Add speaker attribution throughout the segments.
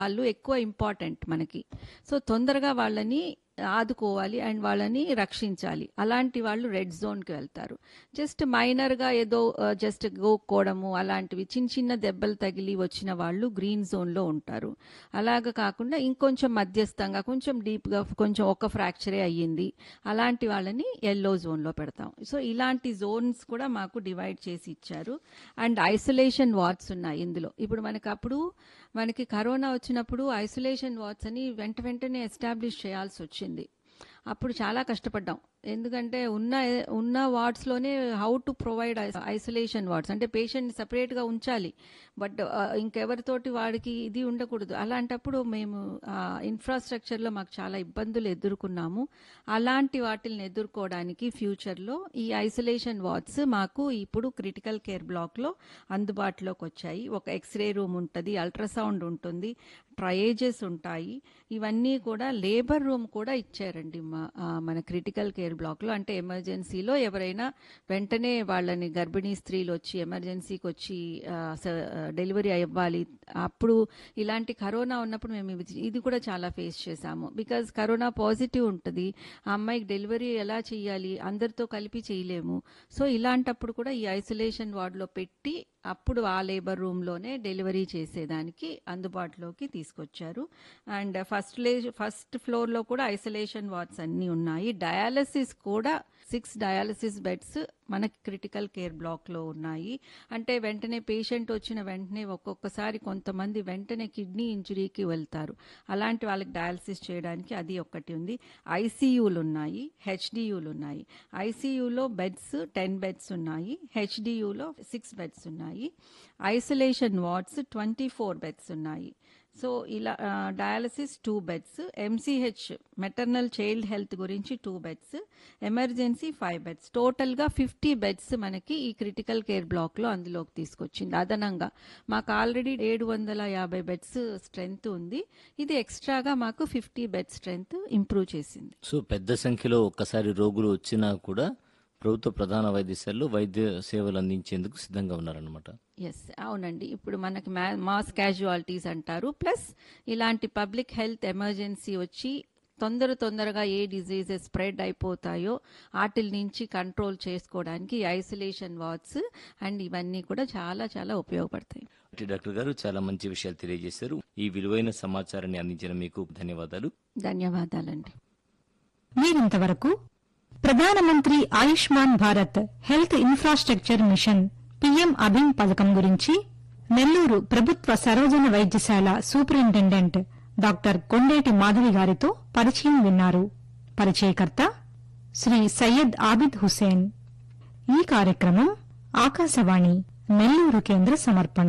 Speaker 1: వాళ్ళు ఎక్కువ ఇంపార్టెంట్ మనకి సో తొందరగా వాళ్ళని ఆదుకోవాలి అండ్ వాళ్ళని రక్షించాలి అలాంటి వాళ్ళు రెడ్ జోన్కి వెళ్తారు జస్ట్ మైనర్గా ఏదో జస్ట్ గోక్కోవడము అలాంటివి చిన్న చిన్న దెబ్బలు తగిలి వచ్చిన వాళ్ళు గ్రీన్ జోన్లో ఉంటారు అలాగ కాకుండా ఇంకొంచెం మధ్యస్థంగా కొంచెం డీప్గా కొంచెం ఒక ఫ్రాక్చరే అయ్యింది అలాంటి వాళ్ళని ఎల్లో జోన్లో పెడతాం సో ఇలాంటి జోన్స్ కూడా మాకు డివైడ్ చేసి ఇచ్చారు అండ్ ఐసోలేషన్ వార్డ్స్ ఉన్నాయి ఇందులో ఇప్పుడు మనకి అప్పుడు మనకి కరోనా వచ్చినప్పుడు ఐసోలేషన్ వార్డ్స్ అని వెంట వెంటనే ఎస్టాబ్లిష్ చేయాల్సి వచ్చింది అప్పుడు చాలా కష్టపడ్డాం ఎందుకంటే ఉన్న ఉన్న వార్డ్స్లోనే how to provide isolation wards అంటే పేషెంట్ సపరేట్గా ఉంచాలి బట్ ఇంకెవరితోటి వాడికి ఇది ఉండకూడదు అలాంటప్పుడు మేము ఇన్ఫ్రాస్ట్రక్చర్లో మాకు చాలా ఇబ్బందులు ఎదుర్కొన్నాము అలాంటి వాటిని ఎదుర్కోవడానికి ఫ్యూచర్లో ఈ ఐసోలేషన్ వార్డ్స్ మాకు ఇప్పుడు క్రిటికల్ కేర్ బ్లాక్లో అందుబాటులోకి వచ్చాయి ఒక ఎక్స్రే రూమ్ ఉంటుంది అల్ట్రాసౌండ్ ఉంటుంది ట్రయేజెస్ ఉంటాయి ఇవన్నీ కూడా లేబర్ రూమ్ కూడా ఇచ్చారండి మా ఆ, మన క్రిటికల్ కేర్ బ్లాక్లో అంటే ఎమర్జెన్సీలో ఎవరైనా వెంటనే వాళ్ళని గర్భిణీ స్త్రీలు వచ్చి ఎమర్జెన్సీకి వచ్చి ఆ, స- డెలివరీ అవ్వాలి అప్పుడు ఇలాంటి కరోనా ఉన్నప్పుడు మేము ఇది- ఇది కూడా చాలా ఫేస్ చేశాము బికాజ్ కరోనా పాజిటివ్ ఉంటుంది ఆ అమ్మాయికి డెలివరీ ఎలా చేయాలి అందరితో కలిపి చేయలేము సో ఇలాంటప్పుడు కూడా ఈ ఐసోలేషన్ వార్డులో పెట్టి అప్పుడు ఆ లేబర్ రూమ్లోనే డెలివరీ చేసేదానికి అందుబాటులోకి తీసుకొచ్చారు అండ్ ఫస్ట్ లే ఫస్ట్ ఫ్లోర్లో కూడా ఐసోలేషన్ వార్డ్స్ అన్నీ ఉన్నాయి డయాలసిస్ కూడా సిక్స్ డయాలసిస్ బెడ్స్ మనకి క్రిటికల్ కేర్ బ్లాక్లో ఉన్నాయి అంటే వెంటనే పేషెంట్ వచ్చిన వెంటనే ఒక్కొక్కసారి కొంతమంది వెంటనే కిడ్నీ ఇంజురీకి వెళ్తారు అలాంటి వాళ్ళకి డయాలసిస్ చేయడానికి అది ఒక్కటి ఉంది ఐసీయూలు ఉన్నాయి హెచ్డియూలు ఉన్నాయి ఐసీయూలో బెడ్స్ టెన్ బెడ్స్ ఉన్నాయి హెచ్డియూలో సిక్స్ బెడ్స్ ఉన్నాయి isolation wards twenty four beds ఉన్నాయి సో ఇలా dialysis two beds MCH maternal child health గురించి two beds emergency five beds టోటల్గా ఫిఫ్టీ బెడ్స్ మనకి ఈ క్రిటికల్ కేర్ బ్లాక్లో అందులోకి తీసుకొచ్చింది అదనంగా మాకు ఆల్రెడీ ఏడు వందల యాభై బెడ్స్ స్ట్రెంగ్త్ ఉంది ఇది ఎక్స్ట్రాగా మాకు ఫిఫ్టీ బెడ్ స్ట్రెంగ్త్ ఇంప్రూవ్ చేసింది
Speaker 2: సో పెద్ద సంఖ్యలో ఒక్కసారి రోగులు వచ్చినా కూడా ప్రభుత్వ ప్రధాన వైద్యశాలలో వైద్య సేవలు అందించేందుకు సిద్ధంగా ఉన్నారనమాట
Speaker 1: ఎస్ అవునండి ఇప్పుడు మనకి మా- మాస్ క్యాజువాలిటీస్ అంటారు ప్లస్ ఇలాంటి పబ్లిక్ హెల్త్ ఎమర్జెన్సీ వచ్చి తొందర తొందరగా ఏ డిజీజెస్ స్ప్రెడ్ అయిపోతాయో వాటి నుంచి కంట్రోల్ చేసుకోవడానికి ఐసోలేషన్ వార్డ్స్ అండ్ ఇవన్నీ కూడా చాలా చాలా ఉపయోగపడతాయి
Speaker 2: డాక్టర్ గారు చాలా మంచి విషయాలు తెలియజేశారు ఈ విలువైన సమాచారాన్ని అందించిన మీకు ధన్యవాదాలు
Speaker 1: ధన్యవాదాలండి
Speaker 3: మీరింతవరకు ప్రధానమంత్రి Ayushman Bharat health infrastructure mission PM అభిమ్ పథకం గురించి నెల్లూరు ప్రభుత్వ సర్వజన వైద్యశాల సూపరింటెండెంట్ డాక్టర్ కొండేటి మాధవి గారితో పరిచయం విన్నారు పరిచయకర్త శ్రీ సయ్యద్ ఆబిద్ హుసేన్ ఈ కార్యక్రమం ఆకాశవాణి నెల్లూరు కేంద్ర సమర్పణ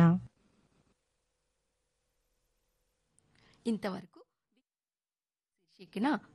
Speaker 4: ఇంతవరకు శీర్షికన